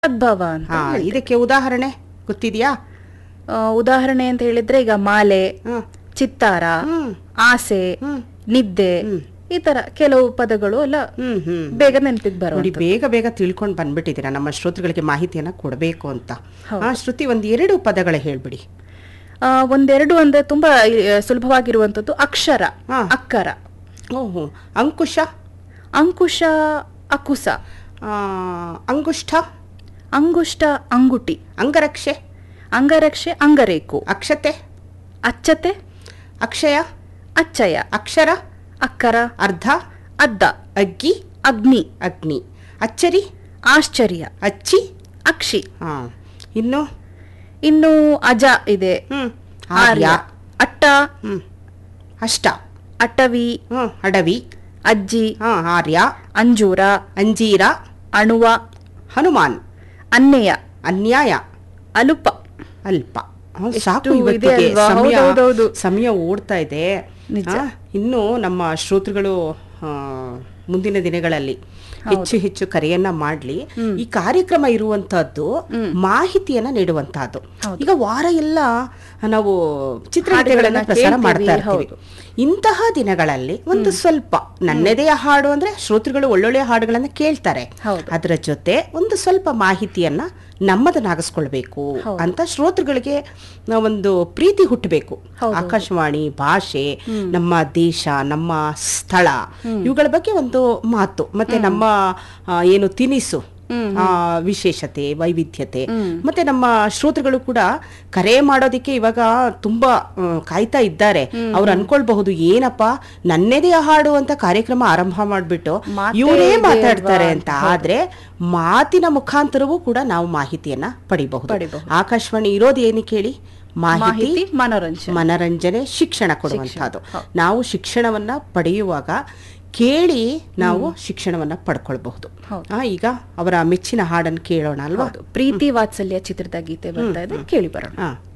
ಸದ್ಭಾವ ಅಂತ ಹಾ ಇದಕ್ಕೆ ಉದಾಹರಣೆ ಗೊತ್ತಿದ್ಯಾ ಆ, ಉದಾಹರಣೆ ಅಂತ ಹೇಳಿದ್ರೆ ಈಗ ಮಾಲೆ ಹ್ಮ್ ಚಿತ್ತಾರ ಹ್ಮ್ ಆಸೆ ಹ್ಮ್. ನಿದ್ದೆ ಹ್ಮ್. ಈ ತರ ಕೆಲವು ಪದಗಳು ಎಲ್ಲ ಹ್ಮ್ ಹ್ಮ್ ಬೇಗ ನೆನಪಿಗೆ ಬರೋ ನೋಡಿ ಬೇಗ ಬೇಗ ತಿಳ್ಕೊಂಡು ಬಂದ್ಬಿಟ್ಟಿದ್ದೀರಾ ನಮ್ಮ ಶ್ರೋತೃಗಳಿಗೆ ಮಾಹಿತಿಯನ್ನ ಕೊಡಬೇಕು ಅಂತ ಹೌದು. ಆ ಶ್ರುತಿ ಒಂದ್ ಎರಡು ಪದಗಳ ಹೇಳ್ಬಿಡಿ ಆ, ಒಂದೆರಡು ಅಂದ್ರೆ ತುಂಬಾ ಆ, ಸುಲಭವಾಗಿರುವಂತದ್ದು ಅಕ್ಷರ ಹಾ. ಅಕ್ಕರ ಓಹೋ ಅಂಕುಶ ಅಂಕುಶ ಅಕುಸ ಆ, ಅಂಗುಷ್ಠ ಅಂಗುಷ್ಟ ಅಂಗುಟಿ ಅಂಗರಕ್ಷೆ ಅಂಗರಕ್ಷೆ ಅಂಗರೇಕು ಅಕ್ಷತೆ ಅಚ್ಚತೆ ಅಕ್ಷಯ ಅಚ್ಚಯ ಅಕ್ಷರ ಅಕ್ಕರ ಅರ್ಧ ಅದ್ದ ಅಗ್ಗಿ ಅಗ್ನಿ ಅಗ್ನಿ ಅಚ್ಚರಿ ಆಶ್ಚರ್ಯ ಅಚ್ಚಿ ಅಕ್ಷಿ ಹಾ ಇನ್ನು ಇನ್ನು ಅಜ ಇದೆ ಹ್ಮ್ ಆರ್ಯ ಆರ್ಯ ಅಟ್ಟ ಹ್ಮ್ ಅಷ್ಟ ಅಟವಿ ಹ್ಮ್ ಅಡವಿ ಅಜ್ಜಿ ಹಾ ಆರ್ಯ ಅಂಜೂರ ಅಂಜೀರ ಅಣುವ ಹನುಮಾನ್ ಅನ್ನೆಯ ಅನ್ಯಾಯ ಅಲುಪ ಅಲ್ಪ ಹಾ, ಎಷ್ಟು ಸಾಕು ಇದೆ ಇವತ್ತಿಗೆ ಅಲ್ವಾ? ಸಮಯ ಹೌದೌದೌದು. ಸಮಯ ಓಡ್ತಾ ಇದೆ ನಿಜ. ಆ, ಇನ್ನು ನಮ್ಮ ಶ್ರೋತೃಗಳು ಆ, ಮುಂದಿನ ದಿನಗಳಲ್ಲಿ ಹೆಚ್ಚು ಹೆಚ್ಚು ಕರೆಯನ್ನ ಮಾಡ್ಲಿ ಈ ಕಾರ್ಯಕ್ರಮ ಇರುವಂತಹದ್ದು ಮಾಹಿತಿಯನ್ನ ನೀಡುವಂತಹದ್ದು ಈಗ ವಾರ ಎಲ್ಲ ನಾವು ಚಿತ್ರಗೀತೆಗಳನ್ನ ಹಾಡುಗಳನ್ನ ಪ್ರಸಾರ ಕೇಳ್ತೀವಿ, ಮಾಡ್ತಾ ಇರ್ತೀವಿ ಹೌದು. ಇಂತಹ ದಿನಗಳಲ್ಲಿ ಒಂದು ಸ್ವಲ್ಪ ನನ್ನದೇ ಹಾಡು ಅಂದ್ರೆ ಶ್ರೋತೃಗಳು ಒಳ್ಳೊಳ್ಳೆ ಹಾಡುಗಳನ್ನ ಕೇಳ್ತಾರೆ ಹೌದು. ಅದರ ಜೊತೆ ಒಂದು ಸ್ವಲ್ಪ ಮಾಹಿತಿಯನ್ನ ನಮ್ಮದನ್ನಾಗಿಸ್ಕೊಳ್ಬೇಕು ಅಂತ ಶ್ರೋತೃಗಳಿಗೆ ಒಂದು ಪ್ರೀತಿ ಹುಟ್ಟಬೇಕು ಆಕಾಶವಾಣಿ ಭಾಷೆ ನಮ್ಮ ದೇಶ ನಮ್ಮ ಸ್ಥಳ ಇವುಗಳ ಬಗ್ಗೆ ಒಂದು ಮಾತು ಮತ್ತೆ ನಮ್ಮ ಆ, ಏನು ತಿನಿಸು ಆ, ವಿಶೇಷತೆ ವೈವಿಧ್ಯತೆ ಮತ್ತೆ ನಮ್ಮ ಶ್ರೋತೃಗಳು ಕೂಡ ಕರೆ ಮಾಡೋದಕ್ಕೆ ಇವಾಗ ತುಂಬಾ ಆ, ಕಾಯ್ತಾ ಇದ್ದಾರೆ ಅವ್ರು ಅನ್ಕೊಳ್ಬಹುದು ಏನಪ್ಪ ನನ್ನೆದೆಯ ಹಾಡು ಅಂತ ಕಾರ್ಯಕ್ರಮ ಆರಂಭ ಮಾಡ್ಬಿಟ್ಟು ಮಾತೇ ಇವರೇ ಇದೆ ಮಾತಾಡ್ತಾರೆ ಅಲ್ವಾ ಅಂತ ಆದ್ರೆ ಮಾತಿನ ಮುಖಾಂತರವೂ ಕೂಡ ನಾವು ಮಾಹಿತಿಯನ್ನ ಪಡಿಬಹುದು ಪಡಿಬಹುದು. ಆಕಾಶವಾಣಿ ಇರೋದು ಏನಕ್ಕೆ ಹೇಳಿ ಮಾಹಿತಿ ಮಾಹಿತಿ ಮನೋರಂಜನೆ ಮನರಂಜನೆ ಶಿಕ್ಷಣ ಕೊಡುವಂತಹದ್ದು ನಾವು ಶಿಕ್ಷಣವನ್ನ ಪಡೆಯುವಾಗ ಕೇಳಿ ನಾವು ಶಿಕ್ಷಣವನ್ನ ಪಡ್ಕೊಳ್ಬಹುದು ಹೌದು. ಆ, ಈಗ ಅವರ ಮೆಚ್ಚಿನ ಹಾಡನ್ನು ಕೇಳೋಣ ಅಲ್ವಾ ಹೌದು ಪ್ರೀತಿ ವಾತ್ಸಲ್ಯ ಚಿತ್ರದ ಗೀತೆ ಬರ್ತಾ ಇದೆ ಕೇಳಿ ಬರೋಣ ಹಾ